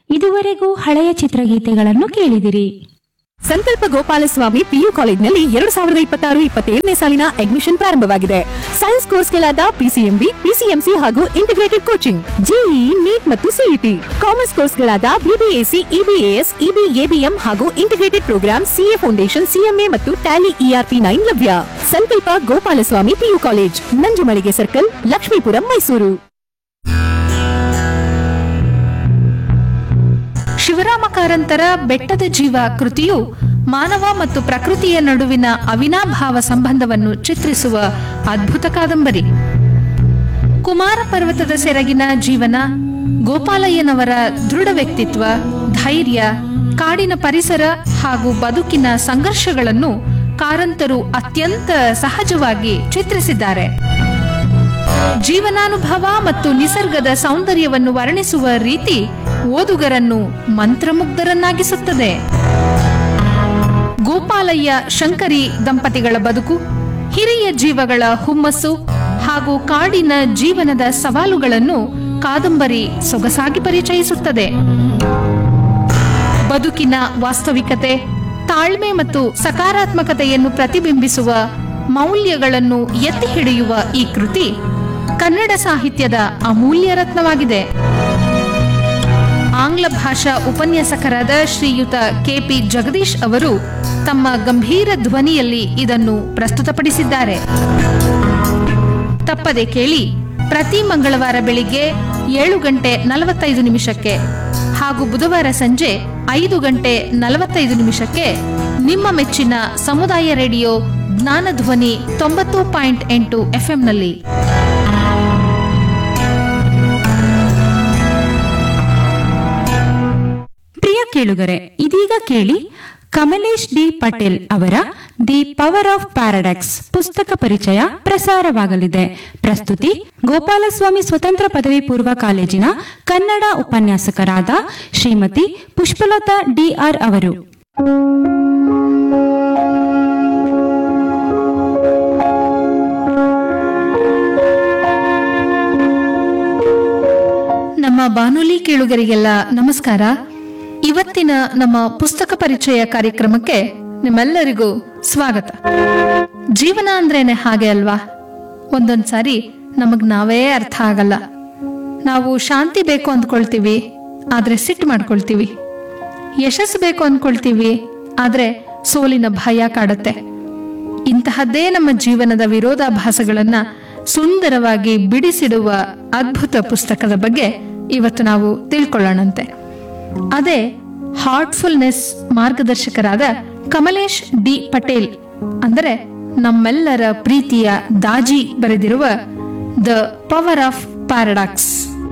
ಇದುವರೆಗೂ ಹಳೆಯ ಚಿತ್ರಗೀತೆಗಳನ್ನು ಕೇಳಿದಿರಿ ಸಂಕಲ್ಪ ಗೋಪಾಲಸ್ವಾಮಿ ಪಿಯು ಕಾಲೇಜ್ನಲ್ಲಿ ಎರಡು ಸಾವಿರದ ಇಪ್ಪತ್ತಾರು ಇಪ್ಪತ್ತೇಳನೇ ಸಾಲಿನ ಅಡ್ಮಿಷನ್ ಪ್ರಾರಂಭವಾಗಿದೆ ಸೈನ್ಸ್ ಕೋರ್ಸ್ಗಳಾದ ಪಿಸಿಎಂಬಿ ಪಿಸಿಎಂಸಿ ಹಾಗೂ ಇಂಟಿಗ್ರೇಟೆಡ್ ಕೋಚಿಂಗ್ ಜೆಇಇ ನೀಟ್ ಮತ್ತು ಸಿಇಟಿ ಕಾಮರ್ಸ್ ಕೋರ್ಸ್ಗಳಾದ ಬಿಬಿಎಸಿ ಇಬಿಎಎಸ್ ಇಬಿಎಬಿಎಂ ಹಾಗೂ integrated programme CA foundation CMA ಮತ್ತು ಟ್ಯಾಲಿ ಇಆರ್ಪಿ ನೈನ್ ಲಭ್ಯ Sankalpa Gopalaswamy PU college Nanjumalige circle Lakshmipuram Mysuru Shivarama ಕಾರಂತರ ಬೆಟ್ಟದ ಜೀವ ಕೃತಿಯು ಮಾನವ ಮತ್ತು ಪ್ರಕೃತಿಯ ನಡುವಿನ ಅವಿನಾಭಾವ ಸಂಬಂಧವನ್ನು ಚಿತ್ರಿಸುವ ಅದ್ಭುತ ಕಾದಂಬರಿ ಕುಮಾರ ಪರ್ವತದ ಸೆರಗಿನ ಜೀವನ ಗೋಪಾಲಯ್ಯನವರ ದೃಢ ವ್ಯಕ್ತಿತ್ವ ಧೈರ್ಯ ಕಾಡಿನ ಪರಿಸರ ಹಾಗೂ ಬದುಕಿನ ಸಂಘರ್ಷಗಳನ್ನು ಕಾರಂತರು ಅತ್ಯಂತ ಸಹಜವಾಗಿ ಚಿತ್ರಿಸಿದ್ದಾರೆ ಜೀವನಾನುಭವ ಮತ್ತು ನಿಸರ್ಗದ ಸೌಂದರ್ಯವನ್ನು ವರ್ಣಿಸುವ ರೀತಿ ಓದುಗರನ್ನು ಮಂತ್ರಮುಗ್ಧರನ್ನಾಗಿಸುತ್ತದೆ ಗೋಪಾಲಯ್ಯ ಶಂಕರಿ ದಂಪತಿಗಳ ಬದುಕು ಹಿರಿಯ ಜೀವಗಳ ಹುಮ್ಮಸ್ಸು ಹಾಗೂ ಕಾಡಿನ ಜೀವನದ ಸವಾಲುಗಳನ್ನು ಕಾದಂಬರಿ ಸೊಗಸಾಗಿ ಪರಿಚಯಿಸುತ್ತದೆ ಬದುಕಿನ ವಾಸ್ತವಿಕತೆ ತಾಳ್ಮೆ ಮತ್ತು ಸಕಾರಾತ್ಮಕತೆಯನ್ನು ಪ್ರತಿಬಿಂಬಿಸುವ ಮೌಲ್ಯಗಳನ್ನು ಎತ್ತಿ ಹಿಡಿಯುವ ಈ ಕೃತಿ ಕನ್ನಡ ಸಾಹಿತ್ಯದ ಅಮೂಲ್ಯ ರತ್ನವಾಗಿದೆ ಆಂಗ್ಲ ಭಾಷಾ ಉಪನ್ಯಾಸಕರಾದ ಶ್ರೀಯುತ ಕೆಪಿ ಜಗದೀಶ್ ಅವರು ತಮ್ಮ ಗಂಭೀರ ಧ್ವನಿಯಲ್ಲಿ ಇದನ್ನು ಪ್ರಸ್ತುತಪಡಿಸಿದ್ದಾರೆ ತಪ್ಪದೆ ಕೇಳಿ ಪ್ರತಿ ಮಂಗಳವಾರ ಬೆಳಿಗ್ಗೆ ಏಳು ಗಂಟೆ ನಲವತ್ತೈದು ನಿಮಿಷಕ್ಕೆ ಹಾಗೂ ಬುಧವಾರ ಸಂಜೆ ಐದು ಗಂಟೆ ನಲವತ್ತೈದು ನಿಮಿಷಕ್ಕೆ ನಿಮ್ಮ ಮೆಚ್ಚಿನ ಸಮುದಾಯ ರೇಡಿಯೋ ಜ್ಞಾನಧ್ವನಿ ತೊಂಬತ್ತು ಪಾಯಿಂಟ್ ಎಂಟು ಎಫ್ಎಂನಲ್ಲಿ ಪ್ರಿಯ ಕೇಳುಗರೆ ಇದೀಗ ಕೇಳಿ ಕಮಲೇಶ್ ಡಿ ಪಟೇಲ್ ಅವರ ದಿ ಪವರ್ ಆಫ್ ಪ್ಯಾರಡಾಕ್ಸ್ ಪುಸ್ತಕ ಪರಿಚಯ ಪ್ರಸಾರವಾಗಲಿದೆ ಪ್ರಸ್ತುತಿ ಗೋಪಾಲಸ್ವಾಮಿ ಸ್ವತಂತ್ರ ಪದವಿ ಪೂರ್ವ ಕಾಲೇಜಿನ ಕನ್ನಡ ಉಪನ್ಯಾಸಕರಾದ ಶ್ರೀಮತಿ ಪುಷ್ಪಲತಾ ಡಿಆರ್ ಅವರು ನಮ್ಮ ಬಾನುಲಿ ಕೇಳುಗರಿಗೆಲ್ಲ ನಮಸ್ಕಾರ ಇವತ್ತಿನ ನಮ್ಮ ಪುಸ್ತಕ ಪರಿಚಯ ಕಾರ್ಯಕ್ರಮಕ್ಕೆ ನಿಮ್ಮೆಲ್ಲರಿಗೂ ಸ್ವಾಗತ ಜೀವನ ಅಂದ್ರೇನೆ ಹಾಗೆ ಅಲ್ವಾ ಒಂದೊಂದ್ ಸಾರಿ ನಮಗ್ ನಾವೇ ಅರ್ಥ ಆಗಲ್ಲ ನಾವು ಶಾಂತಿ ಬೇಕು ಅಂದ್ಕೊಳ್ತೀವಿ ಆದ್ರೆ ಸಿಟ್ಟು ಮಾಡ್ಕೊಳ್ತೀವಿ ಯಶಸ್ಸು ಬೇಕು ಅಂದ್ಕೊಳ್ತೀವಿ ಆದ್ರೆ ಸೋಲಿನ ಭಯ ಕಾಡುತ್ತೆ ಇಂತಹದ್ದೇ ನಮ್ಮ ಜೀವನದ ವಿರೋಧಾಭಾಸಗಳನ್ನ ಸುಂದರವಾಗಿ ಬಿಡಿಸಿಡುವ ಅದ್ಭುತ ಪುಸ್ತಕದ ಬಗ್ಗೆ ಇವತ್ತು ನಾವು ತಿಳ್ಕೊಳ್ಳೋಣಂತೆ ಅದೇ ಹಾರ್ಟ್ಫುಲ್ನೆಸ್ ಮಾರ್ಗದರ್ಶಕರಾದ ಕಮಲೇಶ್ ಡಿ ಪಟೇಲ್ ಅಂದರೆ ನಮ್ಮೆಲ್ಲರ ಪ್ರೀತಿಯ ದಾಜಿ ಬರೆದಿರುವ ದ ಪವರ್ ಆಫ್ ಪ್ಯಾರಡಾಕ್ಸ್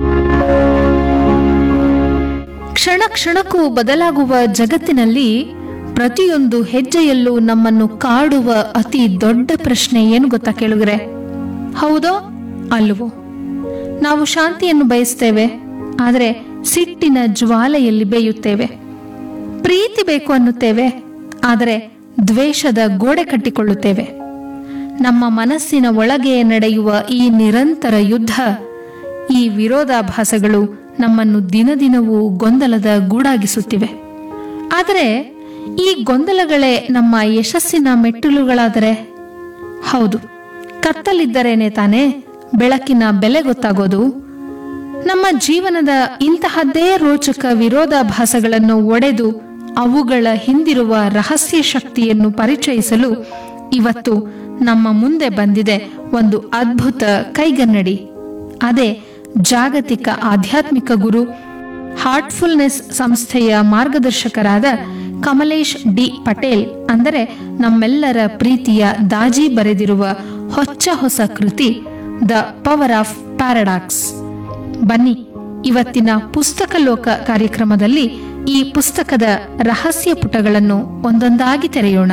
ಕ್ಷಣ ಕ್ಷಣಕ್ಕೂ ಬದಲಾಗುವ ಜಗತ್ತಿನಲ್ಲಿ ಪ್ರತಿಯೊಂದು ಹೆಜ್ಜೆಯಲ್ಲೂ ನಮ್ಮನ್ನು ಕಾಡುವ ಅತಿ ದೊಡ್ಡ ಪ್ರಶ್ನೆ ಏನು ಗೊತ್ತಾ ಕೇಳುಗರೆ ಹೌದೋ ಅಲ್ವೋ ನಾವು ಶಾಂತಿಯನ್ನು ಬಯಸ್ತೇವೆ ಆದರೆ ಸಿಟ್ಟಿನ ಜ್ವಾಲೆಯಲ್ಲಿ ಬೇಯುತ್ತೇವೆ ಪ್ರೀತಿ ಬೇಕು ಅನ್ನುತ್ತೇವೆ ಆದರೆ ದ್ವೇಷದ ಗೋಡೆ ಕಟ್ಟಿಕೊಳ್ಳುತ್ತೇವೆ ನಮ್ಮ ಮನಸ್ಸಿನ ಒಳಗೆ ನಡೆಯುವ ಈ ನಿರಂತರ ಯುದ್ಧ ಈ ವಿರೋಧಾಭಾಸಗಳು ನಮ್ಮನ್ನು ದಿನದಿನವೂ ಗೊಂದಲದ ಗೂಡಾಗಿಸುತ್ತಿವೆ ಆದರೆ ಈ ಗೊಂದಲಗಳೇ ನಮ್ಮ ಯಶಸ್ಸಿನ ಮೆಟ್ಟಿಲುಗಳಾದರೆ ಹೌದು ಕತ್ತಲಿದ್ದರೇನೆ ತಾನೇ ಬೆಳಕಿನ ಬೆಲೆ ಗೊತ್ತಾಗೋದು ನಮ್ಮ ಜೀವನದ ಇಂತಹದ್ದೇ ರೋಚಕ ವಿರೋಧಾಭಾಸಗಳನ್ನು ಒಡೆದು ಅವುಗಳ ಹಿಂದಿರುವ ರಹಸ್ಯ ಶಕ್ತಿಯನ್ನು ಪರಿಚಯಿಸಲು ಇವತ್ತು ನಮ್ಮ ಮುಂದೆ ಬಂದಿದೆ ಒಂದು ಅದ್ಭುತ ಕೈಗನ್ನಡಿ ಅದೇ ಜಾಗತಿಕ ಆಧ್ಯಾತ್ಮಿಕ ಗುರು ಹಾರ್ಟ್ಫುಲ್ನೆಸ್ ಸಂಸ್ಥೆಯ ಮಾರ್ಗದರ್ಶಕರಾದ ಕಮಲೇಶ್ ಡಿ ಪಟೇಲ್ ಅಂದರೆ ನಮ್ಮೆಲ್ಲರ ಪ್ರೀತಿಯ ದಾಜಿ ಬರೆದಿರುವ ಹೊಚ್ಚ ಹೊಸ ಕೃತಿ ದ ಪವರ್ ಆಫ್ ಪ್ಯಾರಡಾಕ್ಸ್ ಬನ್ನಿ ಇವತ್ತಿನ ಪುಸ್ತಕ ಲೋಕ ಕಾರ್ಯಕ್ರಮದಲ್ಲಿ ಈ ಪುಸ್ತಕದ ರಹಸ್ಯ ಪುಟಗಳನ್ನು ಒಂದೊಂದಾಗಿ ತೆರೆಯೋಣ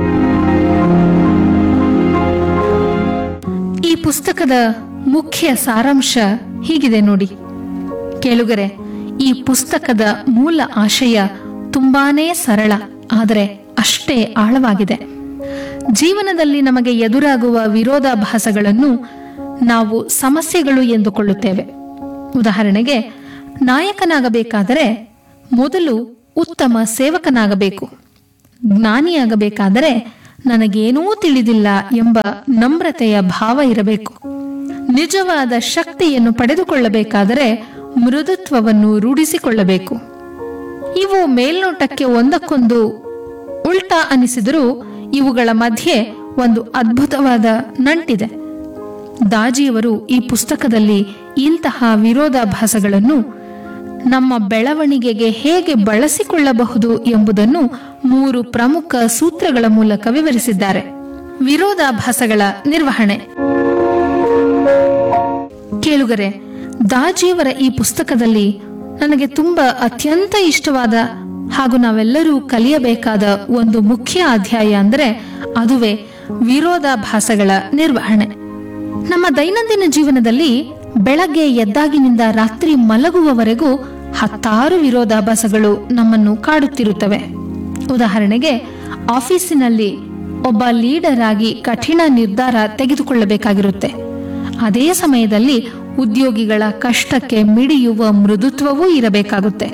ಈ ಪುಸ್ತಕದ ಮುಖ್ಯ ಸಾರಾಂಶ ಹೀಗಿದೆ ನೋಡಿ ಕೇಳುಗರೆ ಈ ಪುಸ್ತಕದ ಮೂಲ ಆಶಯ ತುಂಬಾನೇ ಸರಳ ಆದರೆ ಅಷ್ಟೇ ಆಳವಾಗಿದೆ ಜೀವನದಲ್ಲಿ ನಮಗೆ ಎದುರಾಗುವ ವಿರೋಧಾಭಾಸಗಳನ್ನು ನಾವು ಸಮಸ್ಯೆಗಳು ಎಂದುಕೊಳ್ಳುತ್ತೇವೆ ಉದಾಹರಣೆಗೆ ನಾಯಕನಾಗಬೇಕಾದರೆ ಮೊದಲು ಉತ್ತಮ ಸೇವಕನಾಗಬೇಕು ಜ್ಞಾನಿಯಾಗಬೇಕಾದರೆ ನನಗೇನೂ ತಿಳಿದಿಲ್ಲ ಎಂಬ ನಮ್ರತೆಯ ಭಾವ ಇರಬೇಕು ನಿಜವಾದ ಶಕ್ತಿಯನ್ನು ಪಡೆದುಕೊಳ್ಳಬೇಕಾದರೆ ಮೃದುತ್ವವನ್ನು ರೂಢಿಸಿಕೊಳ್ಳಬೇಕು ಇವು ಮೇಲ್ನೋಟಕ್ಕೆ ಒಂದಕ್ಕೊಂದು ಉಲ್ಟಾ ಅನಿಸಿದರೂ ಇವುಗಳ ಮಧ್ಯೆ ಒಂದು ಅದ್ಭುತವಾದ ನಂಟಿದೆ ದಾಜಿಯವರು ಈ ಪುಸ್ತಕದಲ್ಲಿ ಇಂತಹ ವಿರೋಧಾಭಾಸಗಳನ್ನು ನಮ್ಮ ಬೆಳವಣಿಗೆಗೆ ಹೇಗೆ ಬಳಸಿಕೊಳ್ಳಬಹುದು ಎಂಬುದನ್ನು ಮೂರು ಪ್ರಮುಖ ಸೂತ್ರಗಳ ಮೂಲಕ ವಿವರಿಸಿದ್ದಾರೆ ವಿರೋಧಾಭಾಸಗಳ ನಿರ್ವಹಣೆ ಕೇಳುಗರೆ ದಾಜಿಯವರ ಈ ಪುಸ್ತಕದಲ್ಲಿ ನನಗೆ ತುಂಬ ಅತ್ಯಂತ ಇಷ್ಟವಾದ ಹಾಗೂ ನಾವೆಲ್ಲರೂ ಕಲಿಯಬೇಕಾದ ಒಂದು ಮುಖ್ಯ ಅಧ್ಯಾಯ ಅಂದರೆ ಅದುವೇ ವಿರೋಧಾಭಾಸಗಳ ನಿರ್ವಹಣೆ ನಮ್ಮ ದೈನಂದಿನ ಜೀವನದಲ್ಲಿ ಬೆಳಗ್ಗೆ ಎದ್ದಾಗಿನಿಂದ ರಾತ್ರಿ ಮಲಗುವವರೆಗೂ ಹತ್ತಾರು ವಿರೋಧಾಭಾಸಗಳು ನಮ್ಮನ್ನು ಕಾಡುತ್ತಿರುತ್ತವೆ ಉದಾಹರಣೆಗೆ ಆಫೀಸಿನಲ್ಲಿ ಒಬ್ಬ ಲೀಡರ್ ಆಗಿ ಕಠಿಣ ನಿರ್ಧಾರ ತೆಗೆದುಕೊಳ್ಳಬೇಕಾಗಿರುತ್ತೆ ಅದೇ ಸಮಯದಲ್ಲಿ ಉದ್ಯೋಗಿಗಳ ಕಷ್ಟಕ್ಕೆ ಮಿಡಿಯುವ ಮೃದುತ್ವವೂ ಇರಬೇಕಾಗುತ್ತೆ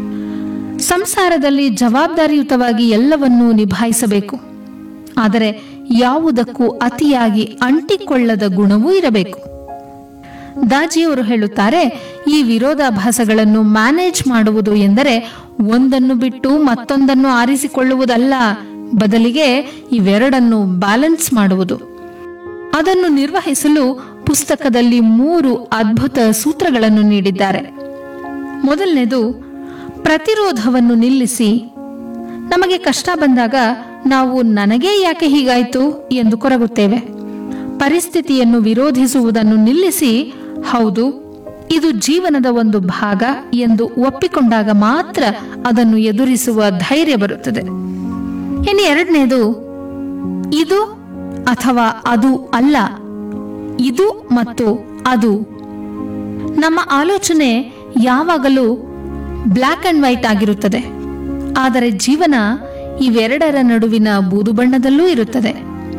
ಸಂಸಾರದಲ್ಲಿ ಜವಾಬ್ದಾರಿಯುತವಾಗಿ ಎಲ್ಲವನ್ನೂ ನಿಭಾಯಿಸಬೇಕು ಆದರೆ ಯಾವುದಕ್ಕೂ ಅತಿಯಾಗಿ ಅಂಟಿಕೊಳ್ಳದ ಗುಣವೂ ಇರಬೇಕು ದಾಜಿಯವರು ಹೇಳುತ್ತಾರೆ ಈ ವಿರೋಧಾಭಾಸಗಳನ್ನು ಮ್ಯಾನೇಜ್ ಮಾಡುವುದು ಎಂದರೆ ಒಂದನ್ನು ಬಿಟ್ಟು ಮತ್ತೊಂದನ್ನು ಆರಿಸಿಕೊಳ್ಳುವುದಲ್ಲ ಬದಲಿಗೆ ಇವೆರಡನ್ನು ಬ್ಯಾಲೆನ್ಸ್ ಮಾಡುವುದು ಅದನ್ನು ನಿರ್ವಹಿಸಲು ಪುಸ್ತಕದಲ್ಲಿ ಮೂರು ಅದ್ಭುತ ಸೂತ್ರಗಳನ್ನು ನೀಡಿದ್ದಾರೆ ಮೊದಲನೇದು ಪ್ರತಿರೋಧವನ್ನು ನಿಲ್ಲಿಸಿ ನಮಗೆ ಕಷ್ಟ ಬಂದಾಗ ನಾವು ನನಗೇ ಯಾಕೆ ಹೀಗಾಯ್ತು ಎಂದು ಕೊರಗುತ್ತೇವೆ ಪರಿಸ್ಥಿತಿಯನ್ನು ವಿರೋಧಿಸುವುದನ್ನು ನಿಲ್ಲಿಸಿ ಹೌದು ಇದು ಜೀವನದ ಒಂದು ಭಾಗ ಎಂದು ಒಪ್ಪಿಕೊಂಡಾಗ ಮಾತ್ರ ಅದನ್ನು ಎದುರಿಸುವ ಧೈರ್ಯ ಬರುತ್ತದೆ ಇನ್ನು ಎರಡನೇದು ಇದು ಅಥವಾ ಅದು ಅಲ್ಲ ಇದು ಮತ್ತು ಅದು ನಮ್ಮ ಆಲೋಚನೆ ಯಾವಾಗಲೂ ಬ್ಲ್ಯಾಕ್ ಅಂಡ್ ವೈಟ್ ಆಗಿರುತ್ತದೆ ಆದರೆ ಜೀವನ ಇವೆರಡರ ನಡುವಿನ ಬೂದು ಬಣ್ಣದಲ್ಲೂ ಇರುತ್ತದೆ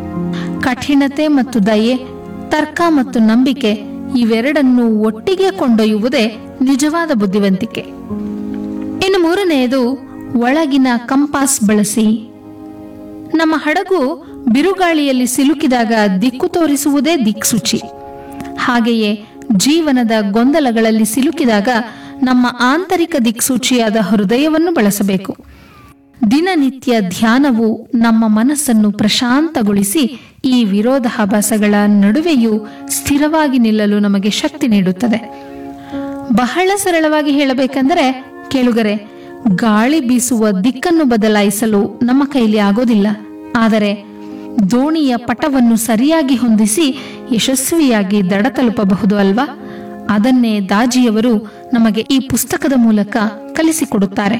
ಕಠಿಣತೆ ಮತ್ತು ದಯೆ ತರ್ಕ ಮತ್ತು ನಂಬಿಕೆ ಇವೆರಡನ್ನು ಒಟ್ಟಿಗೆ ಕೊಂಡೊಯ್ಯುವುದೇ ನಿಜವಾದ ಬುದ್ಧಿವಂತಿಕೆ ಇನ್ನು ಮೂರನೆಯದು ಒಳಗಿನ ಕಂಪಾಸ್ ಬಳಸಿ ನಮ್ಮ ಹಡಗು ಬಿರುಗಾಳಿಯಲ್ಲಿ ಸಿಲುಕಿದಾಗ ದಿಕ್ಕು ತೋರಿಸುವುದೇ ದಿಕ್ಸೂಚಿ ಹಾಗೆಯೇ ಜೀವನದ ಗೊಂದಲಗಳಲ್ಲಿ ಸಿಲುಕಿದಾಗ ನಮ್ಮ ಆಂತರಿಕ ದಿಕ್ಸೂಚಿಯಾದ ಹೃದಯವನ್ನು ಬಳಸಬೇಕು ದಿನನಿತ್ಯ ಧ್ಯಾನವು ನಮ್ಮ ಮನಸ್ಸನ್ನು ಪ್ರಶಾಂತಗೊಳಿಸಿ ಈ ವಿರೋಧಾಭಾಸಗಳ ನಡುವೆಯೂ ಸ್ಥಿರವಾಗಿ ನಿಲ್ಲಲು ನಮಗೆ ಶಕ್ತಿ ನೀಡುತ್ತದೆ ಬಹಳ ಸರಳವಾಗಿ ಹೇಳಬೇಕೆಂದರೆ ಕೇಳುಗರೆ ಗಾಳಿ ಬೀಸುವ ದಿಕ್ಕನ್ನು ಬದಲಾಯಿಸಲು ನಮ್ಮ ಕೈಲಿ ಆಗೋದಿಲ್ಲ ಆದರೆ ದೋಣಿಯ ಪಟವನ್ನು ಸರಿಯಾಗಿ ಹೊಂದಿಸಿ ಯಶಸ್ವಿಯಾಗಿ ದಡ ತಲುಪಬಹುದು ಅಲ್ವಾ ಅದನ್ನೇ ದಾಜಿಯವರು ನಮಗೆ ಈ ಪುಸ್ತಕದ ಮೂಲಕ ಕಲಿಸಿಕೊಡುತ್ತಾರೆ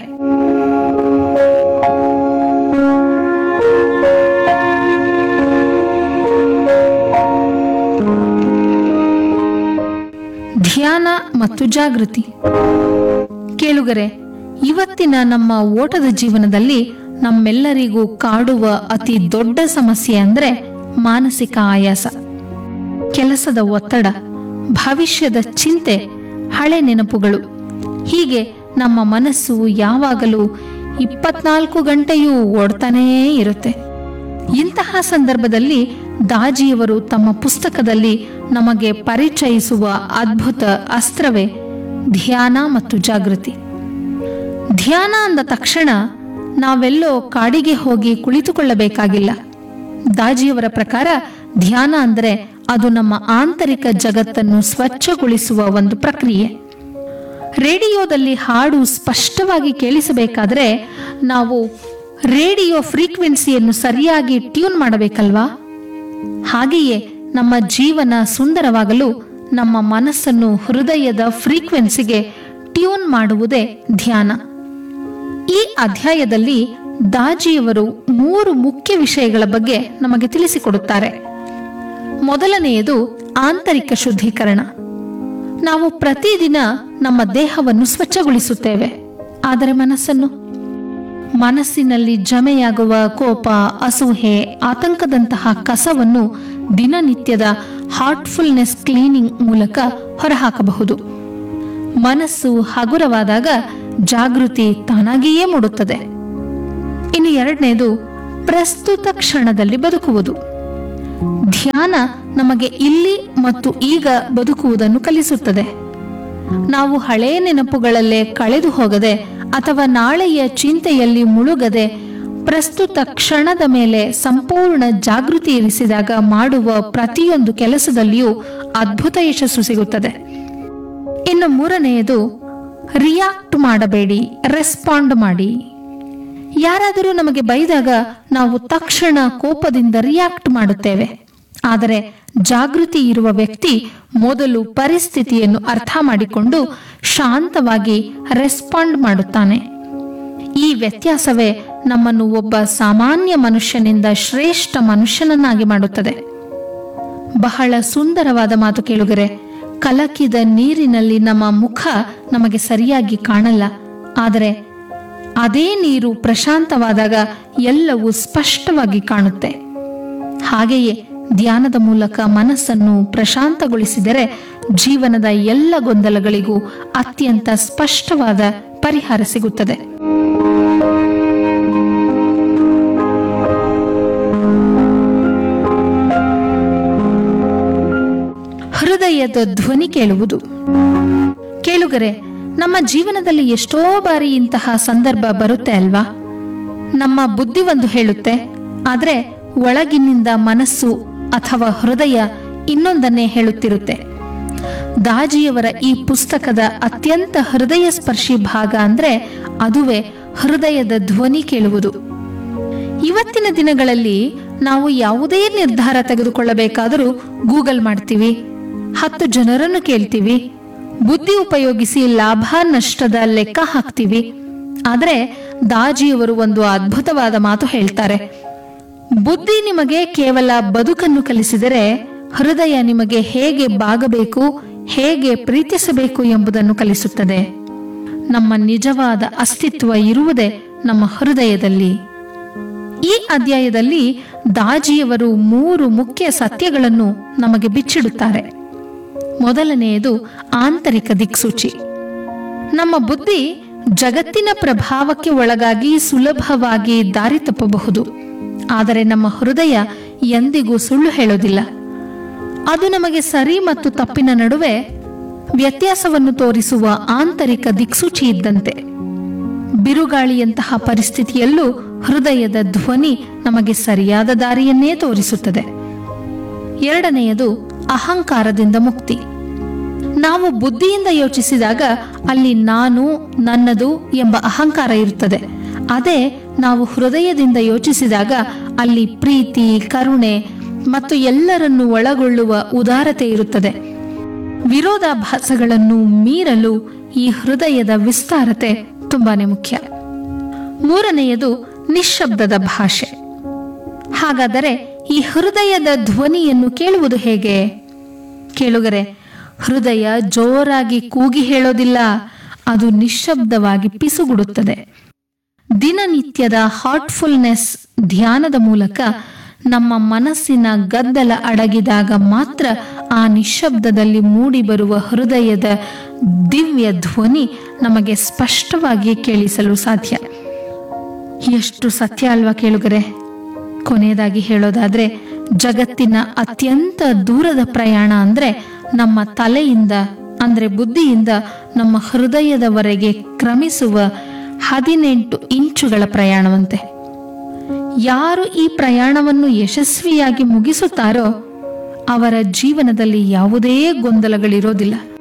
ಧ್ಯಾನ ಮತ್ತು ಜಾಗೃತಿ ಕೇಳುಗರೆ ಇವತ್ತಿನ ನಮ್ಮ ಓಟದ ಜೀವನದಲ್ಲಿ ನಮ್ಮೆಲ್ಲರಿಗೂ ಕಾಡುವ ಅತಿ ದೊಡ್ಡ ಸಮಸ್ಯೆ ಅಂದ್ರೆ ಮಾನಸಿಕ ಆಯಾಸ ಕೆಲಸದ ಒತ್ತಡ ಭವಿಷ್ಯದ ಚಿಂತೆ ಹಳೆ ನೆನಪುಗಳು ಹೀಗೆ ನಮ್ಮ ಮನಸ್ಸು ಯಾವಾಗಲೂ ಇಪ್ಪತ್ನಾಲ್ಕು ಗಂಟೆಯೂ ಓಡ್ತಾನೇ ಇರುತ್ತೆ ಇಂತಹ ಸಂದರ್ಭದಲ್ಲಿ ದಾಜಿಯವರು ತಮ್ಮ ಪುಸ್ತಕದಲ್ಲಿ ನಮಗೆ ಪರಿಚಯಿಸುವ ಅದ್ಭುತ ಅಸ್ತ್ರವೇ ಧ್ಯಾನ ಮತ್ತು ಜಾಗೃತಿ ಧ್ಯಾನ ಅಂದ ತಕ್ಷಣ ನಾವೆಲ್ಲೋ ಕಾಡಿಗೆ ಹೋಗಿ ಕುಳಿತುಕೊಳ್ಳಬೇಕಾಗಿಲ್ಲ ದಾಜಿಯವರ ಪ್ರಕಾರ ಧ್ಯಾನ ಅಂದರೆ ಅದು ನಮ್ಮ ಆಂತರಿಕ ಜಗತ್ತನ್ನು ಸ್ವಚ್ಛಗೊಳಿಸುವ ಒಂದು ಪ್ರಕ್ರಿಯೆ ರೇಡಿಯೋದಲ್ಲಿ ಹಾಡು ಸ್ಪಷ್ಟವಾಗಿ ಕೇಳಿಸಬೇಕಾದ್ರೆ ನಾವು ರೇಡಿಯೋ ಫ್ರೀಕ್ವೆನ್ಸಿಯನ್ನು ಸರಿಯಾಗಿ ಟ್ಯೂನ್ ಮಾಡಬೇಕಲ್ವಾ ಹಾಗೆಯೇ ನಮ್ಮ ಜೀವನ ಸುಂದರವಾಗಲು ನಮ್ಮ ಮನಸ್ಸನ್ನು ಹೃದಯದ ಫ್ರೀಕ್ವೆನ್ಸಿಗೆ ಟ್ಯೂನ್ ಮಾಡುವುದೇ ಧ್ಯಾನ ಈ ಅಧ್ಯಾಯದಲ್ಲಿ ದಾಜಿಯವರು ಮೂರು ಮುಖ್ಯ ವಿಷಯಗಳ ಬಗ್ಗೆ ನಮಗೆ ತಿಳಿಸಿಕೊಡುತ್ತಾರೆ ಮೊದಲನೆಯದು ಆಂತರಿಕ ಶುದ್ಧೀಕರಣ ನಾವು ಪ್ರತಿದಿನ ನಮ್ಮ ದೇಹವನ್ನು ಸ್ವಚ್ಛಗೊಳಿಸುತ್ತೇವೆ ಆದರೆ ಮನಸ್ಸನ್ನು ಮನಸ್ಸಿನಲ್ಲಿ ಜಮೆಯಾಗುವ ಕೋಪ ಅಸೂಹೆ ಆತಂಕದಂತಹ ಕಸವನ್ನು ದಿನನಿತ್ಯದ ಹಾರ್ಟ್ಫುಲ್ನೆಸ್ ಕ್ಲೀನಿಂಗ್ ಮೂಲಕ ಹೊರಹಾಕಬಹುದು ಮನಸ್ಸು ಹಗುರವಾದಾಗ ಜಾಗೃತಿ ತಾನಾಗಿಯೇ ಮೂಡುತ್ತದೆ ಇನ್ನು ಎರಡನೇದು ಪ್ರಸ್ತುತ ಕ್ಷಣದಲ್ಲಿ ಬದುಕುವುದು ಧ್ಯಾನ ನಮಗೆ ಇಲ್ಲಿ ಮತ್ತು ಈಗ ಬದುಕುವುದನ್ನು ಕಲಿಸುತ್ತದೆ ನಾವು ಹಳೆಯ ನೆನಪುಗಳಲ್ಲೇ ಕಳೆದು ಹೋಗದೆ ಅಥವಾ ನಾಳೆಯ ಚಿಂತೆಯಲ್ಲಿ ಮುಳುಗದೆ ಪ್ರಸ್ತುತ ಕ್ಷಣದ ಮೇಲೆ ಸಂಪೂರ್ಣ ಜಾಗೃತಿ ಇರಿಸಿದಾಗ ಮಾಡುವ ಪ್ರತಿಯೊಂದು ಕೆಲಸದಲ್ಲಿಯೂ ಅದ್ಭುತ ಯಶಸ್ಸು ಸಿಗುತ್ತದೆ ಇನ್ನು ಮೂರನೆಯದು ರಿಯಾಕ್ಟ್ ಮಾಡಬೇಡಿ ರೆಸ್ಪಾಂಡ್ ಮಾಡಿ ಯಾರಾದರೂ ನಮಗೆ ಬೈದಾಗ ನಾವು ತಕ್ಷಣ ಕೋಪದಿಂದ ರಿಯಾಕ್ಟ್ ಮಾಡುತ್ತೇವೆ ಆದರೆ ಜಾಗೃತಿ ಇರುವ ವ್ಯಕ್ತಿ ಮೊದಲು ಪರಿಸ್ಥಿತಿಯನ್ನು ಅರ್ಥ ಮಾಡಿಕೊಂಡು ಶಾಂತವಾಗಿ ರೆಸ್ಪಾಂಡ್ ಮಾಡುತ್ತಾನೆ ಈ ವ್ಯತ್ಯಾಸವೇ ನಮ್ಮನ್ನು ಒಬ್ಬ ಸಾಮಾನ್ಯ ಮನುಷ್ಯನಿಂದ ಶ್ರೇಷ್ಠ ಮನುಷ್ಯನನ್ನಾಗಿ ಮಾಡುತ್ತದೆ ಬಹಳ ಸುಂದರವಾದ ಮಾತು ಕೇಳುಗರೆ ಕಲಕಿದ ನೀರಿನಲ್ಲಿ ನಮ್ಮ ಮುಖ ನಮಗೆ ಸರಿಯಾಗಿ ಕಾಣಲ್ಲ ಆದರೆ ಅದೇ ನೀರು ಪ್ರಶಾಂತವಾದಾಗ ಎಲ್ಲವೂ ಸ್ಪಷ್ಟವಾಗಿ ಕಾಣುತ್ತೆ ಹಾಗೆಯೇ ಧ್ಯಾನದ ಮೂಲಕ ಮನಸ್ಸನ್ನು ಪ್ರಶಾಂತಗೊಳಿಸಿದರೆ ಜೀವನದ ಎಲ್ಲ ಗೊಂದಲಗಳಿಗೂ ಅತ್ಯಂತ ಸ್ಪಷ್ಟವಾದ ಪರಿಹಾರ ಸಿಗುತ್ತದೆ ಹೃದಯದ ಧ್ವನಿ ಕೇಳುವುದು ಕೇಳುಗರೆ ನಮ್ಮ ಜೀವನದಲ್ಲಿ ಎಷ್ಟೋ ಬಾರಿ ಇಂತಹ ಸಂದರ್ಭ ಬರುತ್ತೆ ಅಲ್ವಾ ನಮ್ಮ ಬುದ್ಧಿ ಒಂದು ಹೇಳುತ್ತೆ ಆದ್ರೆ ಒಳಗಿನಿಂದ ಮನಸ್ಸು ಅಥವಾ ಹೃದಯ ಇನ್ನೊಂದನ್ನೇ ಹೇಳುತ್ತಿರುತ್ತೆ ದಾಜಿಯವರ ಈ ಪುಸ್ತಕದ ಅತ್ಯಂತ ಹೃದಯ ಸ್ಪರ್ಶಿ ಭಾಗ ಅಂದ್ರೆ ಅದುವೇ ಹೃದಯದ ಧ್ವನಿ ಕೇಳುವುದು ಇವತ್ತಿನ ದಿನಗಳಲ್ಲಿ ನಾವು ಯಾವುದೇ ನಿರ್ಧಾರ ತೆಗೆದುಕೊಳ್ಳಬೇಕಾದರೂ ಗೂಗಲ್ ಮಾಡ್ತೀವಿ ಹತ್ತು ಜನರನ್ನು ಕೇಳ್ತೀವಿ ಬುದ್ಧಿ ಉಪಯೋಗಿಸಿ ಲಾಭ ನಷ್ಟದ ಲೆಕ್ಕ ಹಾಕ್ತೀವಿ ಆದ್ರೆ ದಾಜಿಯವರು ಒಂದು ಅದ್ಭುತವಾದ ಮಾತು ಹೇಳ್ತಾರೆ ಬುದ್ಧಿ ನಿಮಗೆ ಕೇವಲ ಬದುಕನ್ನು ಕಲಿಸಿದರೆ ಹೃದಯ ನಿಮಗೆ ಹೇಗೆ ಬಾಗಬೇಕು ಹೇಗೆ ಪ್ರೀತಿಸಬೇಕು ಎಂಬುದನ್ನು ಕಲಿಸುತ್ತದೆ ನಮ್ಮ ನಿಜವಾದ ಅಸ್ತಿತ್ವ ಇರುವುದೇ ನಮ್ಮ ಹೃದಯದಲ್ಲಿ ಈ ಅಧ್ಯಾಯದಲ್ಲಿ ದಾಜಿಯವರು ಮೂರು ಮುಖ್ಯ ಸತ್ಯಗಳನ್ನು ನಮಗೆ ಬಿಚ್ಚಿಡುತ್ತಾರೆ ಮೊದಲನೆಯದು ಆಂತರಿಕ ದಿಕ್ಸೂಚಿ ನಮ್ಮ ಬುದ್ಧಿ ಜಗತ್ತಿನ ಪ್ರಭಾವಕ್ಕೆ ಒಳಗಾಗಿ ಸುಲಭವಾಗಿ ದಾರಿ ತಪ್ಪಬಹುದು ಆದರೆ ನಮ್ಮ ಹೃದಯ ಎಂದಿಗೂ ಸುಳ್ಳು ಹೇಳೋದಿಲ್ಲ ಅದು ನಮಗೆ ಸರಿ ಮತ್ತು ತಪ್ಪಿನ ನಡುವೆ ವ್ಯತ್ಯಾಸವನ್ನು ತೋರಿಸುವ ಆಂತರಿಕ ದಿಕ್ಸೂಚಿ ಇದ್ದಂತೆ ಬಿರುಗಾಳಿಯಂತಹ ಪರಿಸ್ಥಿತಿಯಲ್ಲೂ ಹೃದಯದ ಧ್ವನಿ ನಮಗೆ ಸರಿಯಾದ ದಾರಿಯನ್ನೇ ತೋರಿಸುತ್ತದೆ ಎರಡನೆಯದು ಅಹಂಕಾರದಿಂದ ಮುಕ್ತಿ ನಾವು ಬುದ್ಧಿಯಿಂದ ಯೋಚಿಸಿದಾಗ ಅಲ್ಲಿ ನಾನು ನನ್ನದು ಎಂಬ ಅಹಂಕಾರ ಇರುತ್ತದೆ ಅದೇ ನಾವು ಹೃದಯದಿಂದ ಯೋಚಿಸಿದಾಗ ಅಲ್ಲಿ ಪ್ರೀತಿ ಕರುಣೆ ಮತ್ತು ಎಲ್ಲರನ್ನು ಒಳಗೊಳ್ಳುವ ಉದಾರತೆ ಇರುತ್ತದೆ ವಿರೋಧಾಭಾಸಗಳನ್ನು ಮೀರಲು ಈ ಹೃದಯದ ವಿಸ್ತಾರತೆ ತುಂಬಾನೇ ಮುಖ್ಯ ಮೂರನೆಯದು ನಿಶ್ಶಬ್ದದ ಭಾಷೆ ಹಾಗಾದರೆ ಈ ಹೃದಯದ ಧ್ವನಿಯನ್ನು ಕೇಳುವುದು ಹೇಗೆ ಕೇಳುಗರೆ ಹೃದಯ ಜೋರಾಗಿ ಕೂಗಿ ಹೇಳೋದಿಲ್ಲ ಅದು ನಿಶ್ಶಬ್ದವಾಗಿ ಪಿಸುಗುಡುತ್ತದೆ ದಿನನಿತ್ಯದ ಹಾರ್ಟ್ಫುಲ್ನೆಸ್ ಧ್ಯಾನದ ಮೂಲಕ ನಮ್ಮ ಮನಸ್ಸಿನ ಗದ್ದಲ ಅಡಗಿದಾಗ ಮಾತ್ರ ಆ ನಿಶ್ಶಬ್ದದಲ್ಲಿ ಮೂಡಿಬರುವ ಹೃದಯದ ದಿವ್ಯ ಧ್ವನಿ ನಮಗೆ ಸ್ಪಷ್ಟವಾಗಿ ಕೇಳಿಸಲು ಸಾಧ್ಯ ಎಷ್ಟು ಸತ್ಯ ಅಲ್ವಾ ಕೇಳುಗರೆ ಕೊನೆಯದಾಗಿ ಹೇಳೋದಾದ್ರೆ ಜಗತ್ತಿನ ಅತ್ಯಂತ ದೂರದ ಪ್ರಯಾಣ ಅಂದ್ರೆ ನಮ್ಮ ತಲೆಯಿಂದ ಅಂದ್ರೆ ಬುದ್ಧಿಯಿಂದ ನಮ್ಮ ಹೃದಯದವರೆಗೆ ಕ್ರಮಿಸುವ ಹದಿನೆಂಟು ಇಂಚುಗಳ ಪ್ರಯಾಣವಂತೆ ಯಾರು ಈ ಪ್ರಯಾಣವನ್ನು ಯಶಸ್ವಿಯಾಗಿ ಮುಗಿಸುತ್ತಾರೋ ಅವರ ಜೀವನದಲ್ಲಿ ಯಾವುದೇ ಗೊಂದಲಗಳಿರೋದಿಲ್ಲ